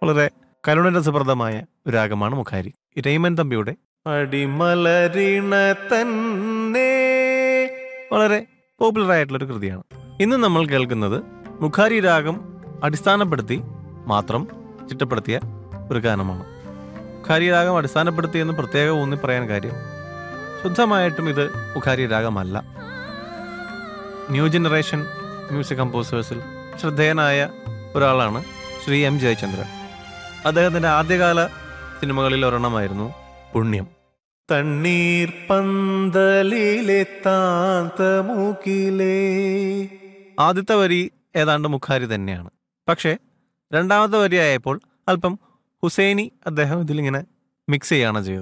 വളരെ കരുണരസപ്രദമായ ഒരു രാഗമാണ് മുഖാരി രൈമൻ തമ്പിയുടെ അടിമലരിണ തന്നെ വളരെ പോപ്പുലർ ആയിട്ടുള്ള ഒരു കൃതിയാണ് ഇന്ന് നമ്മൾ കേൾക്കുന്നത് മുഖാരി രാഗം അടിസ്ഥാനപ്പെടുത്തി മാത്രം ചിട്ടപ്പെടുത്തിയ ഒരു ഗാനമാണ് മുഖാരി രാഗം അടിസ്ഥാനപ്പെടുത്തി എന്ന് പ്രത്യേകം ഊന്നി പറയാൻ കാര്യം ശുദ്ധമായിട്ടും ഇത് മുഖാരി രാഗമല്ല ന്യൂ ജനറേഷൻ മ്യൂസിക് കമ്പോസേഴ്സിൽ ശ്രദ്ധേയനായ ഒരാളാണ് ശ്രീ എം ജയചന്ദ്രൻ അദ്ദേഹത്തിൻ്റെ ആദ്യകാല സിനിമകളിൽ ഒരെണ്ണമായിരുന്നു പുണ്യം തണ്ണീർ പന്തലിലെ താന്തമുകിലേ ആദ്യത്തെ വരി ഏതാണ്ട് മുഖാരി തന്നെയാണ് പക്ഷേ രണ്ടാമത്തെ വരി ആയപ്പോൾ അല്പം ഹുസൈനി അദ്ദേഹം ഇതിലിങ്ങനെ മിക്സ് ചെയ്യുകയാണ് ചെയ്തത്